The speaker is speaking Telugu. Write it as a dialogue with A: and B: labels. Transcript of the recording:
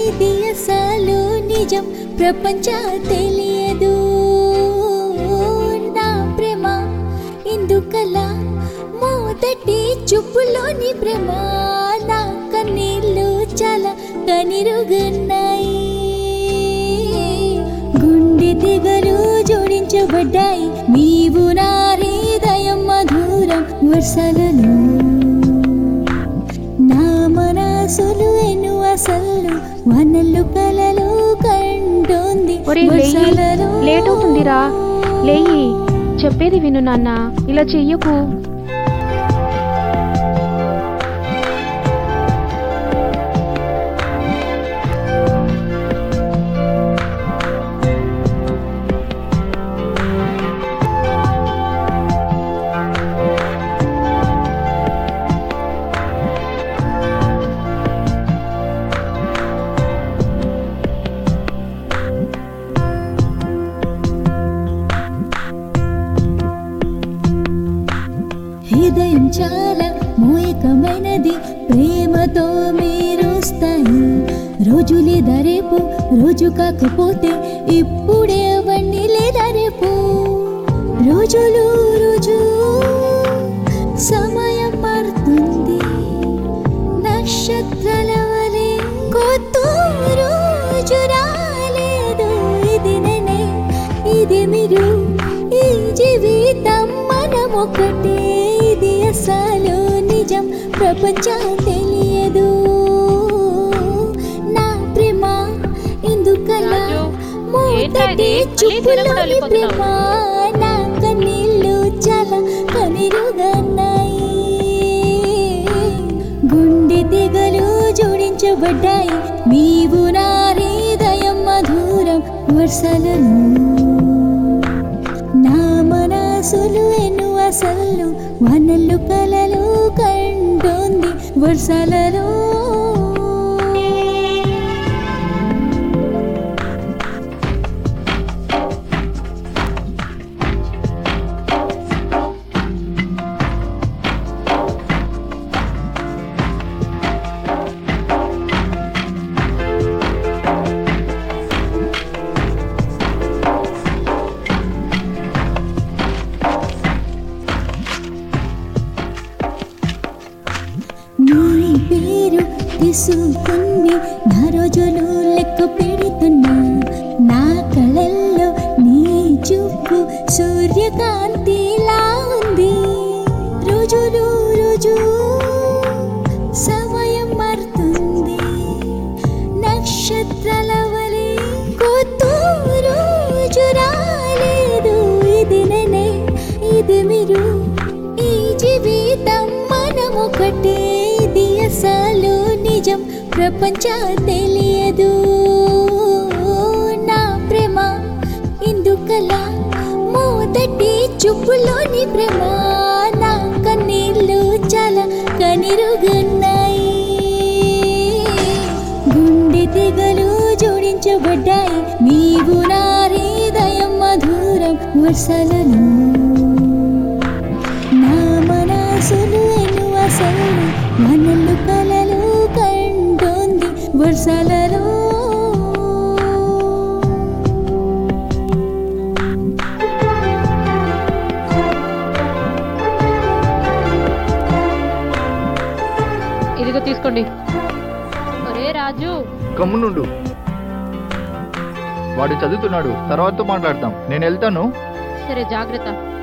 A: ఇది అసలు నిజం ప్రపంచ తెలియదు నా ప్రేమ ఇందుకలా మొదటి చూపులోని ప్రేమ నా కన్నీళ్ళు చాలా కనిరుగున్నాయి గుండె తెగలు జోడించబడ్డాయి నీవు నా హృదయం మధురం వర్షాలలో నా మనసులు ఎను అసలు వనలు కలలు కంటోంది
B: ఒరే లేయి
A: వర్షాలలో
B: లేట్ అవుతుందిరా లేయి చెప్పేది విను నాన్న ఇలా చెయ్యకు
A: హృదయం చాలా మోయకమైనది ప్రేమతో మీరుస్తాయి రోజు లేదా రేపు రోజు కాకపోతే ఇప్పుడే అవ్వండి లేదా రేపు రోజులు రోజు సమయం మారుతుంది నక్షత్రాల వలె కొత్త రోజు రాలేదు ఇది నేనే ఇది మీరు ఈ జీవితం మనం ఒకటే ఇది అసలు నిజం ప్రపంచం తెలియదు నా ప్రేమ ఎందుకలా
C: రాజు, ఏంటా
A: మొదటి
C: ఇది? మళ్ళీ
A: చూపులోని
C: తిరగబడాలి
A: ప్రేమ నా కన్నీళ్ళు చాలా కనిరుగన్నాయి గుండె తెగలు జోడించబడ్డాయి నీవు నా హృదయం మధురం వర్షాలలో నా మనసులు ఎను అసలు వనలు కలలు కంటోంది వర్షాలలో నీ పేరు తీసుకుని నా రోజులు లెక్క పెడుతున్నా నా కళల్లో నీ చూపు సూర్యకాంతిలా ఉంది రోజులు రోజు సమయం మారుతుంది నక్షత్రాల వలె కొత్త రోజు రాలేదు ఇది నేనే ఇది మీరు ఈ జీవితం మనం ఒకటే ఇది అసలు నిజం ప్రపంచ తెలియదు నా ప్రేమ ఇందుకలా మొదటి చూపులోని ప్రేమ నా కన్నీళ్ళు చాలా కనిరుగున్నాయి గుండె తెగలు జోడించబడ్డాయి నీవు నా హృదయం మధురం వర్షాలలో నా మనసులు ఎను అసలు మనలు కలలు కంటోంది వర్షాలలో
C: ఇదిగో తీసుకోండి ఒరే రాజు
D: గమ్మునుండు వాడు చదువుతున్నాడు తర్వాత మాట్లాడతాం నేను వెళ్తాను
C: సరే జాగ్రత్త